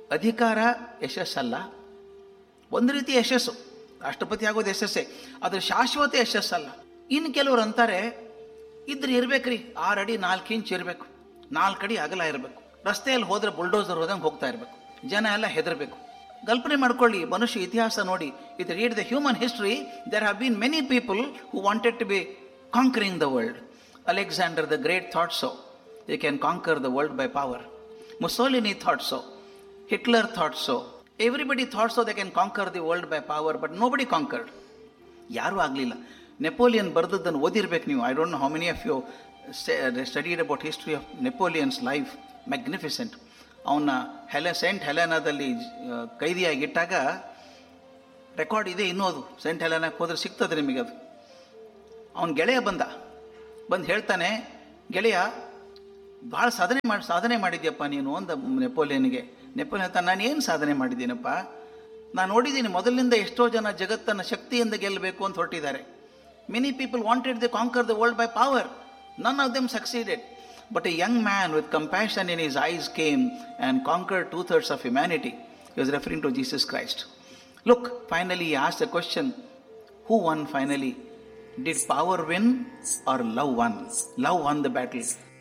ಅಧಿಕಾರ ಯಶಸ್ಸಲ್ಲ ಒಂದು ರೀತಿ ಯಶಸ್ಸು ರಾಷ್ಟ್ರಪತಿ ಆಗೋದು ಯಶಸ್ಸೇ ಅದ್ರ ಶಾಶ್ವತ ಯಶಸ್ಸಲ್ಲ ಇನ್ನು ಕೆಲವರು ಅಂತಾರೆ ಇದ್ರೆ ಇರ್ಬೇಕ್ರಿ ಆರು ಅಡಿ ನಾಲ್ಕು ಇಂಚ್ ಇರಬೇಕು ನಾಲ್ಕು ಅಡಿ ಅಗಲ ಇರಬೇಕು ರಸ್ತೆಯಲ್ಲಿ ಹೋದ್ರೆ ಬುಲ್ಡೋಸರ್ ಹೋದಂಗೆ ಹೋಗ್ತಾ ಇರಬೇಕು ಜನ ಎಲ್ಲ ಹೆದರಬೇಕು ಕಲ್ಪನೆ ಮಾಡ್ಕೊಳ್ಳಿ ಮನುಷ್ಯ ಇತಿಹಾಸ ನೋಡಿ ಇದು read the human history there have been many people who wanted to be conquering the world Alexander the Great thought so they can conquer the world by power Mussolini thought so Hitler thought so everybody thought so they can conquer the world by power but nobody conquered ಯಾರೂ ಆಗಲಿಲ್ಲ Napoleon ಬರೆದದ್ದನ್ನು ಓದಿರ್ಬೇಕು ನೀವು I don't know how many of you studied about history of ನೆಪೋಲಿಯನ್ಸ್ life magnificent ಅವನ್ನ ಹೆಲೆ scent ಹೆಲೆನಾದಲ್ಲಿ ಆ, ಕೈದಿಯಾಗಿ ಇಟ್ಟಾಗ record ಇದೆ ಇನ್ನೂ ಅದು ಸೆಂಟ್ ಹೆಲೆನಾಕ್ಕೆ ಹೋದ್ರೆ ಸಿಗ್ತದೆ ನಿಮಗೆ ಅದು ಅವನ ಗೆಳೆಯ ಬಂದ ಬಂದು ಹೇಳ್ತಾನೆ ಗೆಳೆಯ ಭಾಳ ಸಾಧನೆ ಮಾಡಿ ಸಾಧನೆ ಮಾಡಿದ್ಯಪ್ಪ ನೀನು ಅಂದ ನೆಪೋಲಿಯನ್ಗೆ ನೆಪೋಲಿಯನ್ ಹೇಳ್ತಾನೆ ನಾನು ಏನು ಸಾಧನೆ ಮಾಡಿದ್ದೀನಪ್ಪ ನಾನು ನೋಡಿದ್ದೀನಿ ಮೊದಲಿನಿಂದ ಎಷ್ಟೋ ಜನ ಜಗತ್ತನ್ನು ಶಕ್ತಿಯಿಂದ ಗೆಲ್ಲಬೇಕು ಅಂತ ಹೊರಟಿದ್ದಾರೆ many people wanted the conquer the world by power none of them succeeded but a young man with compassion in his eyes came and conquer two thirds of humanity is referring to Jesus Christ look finally ask the question who won finally did power win or love won love won the battle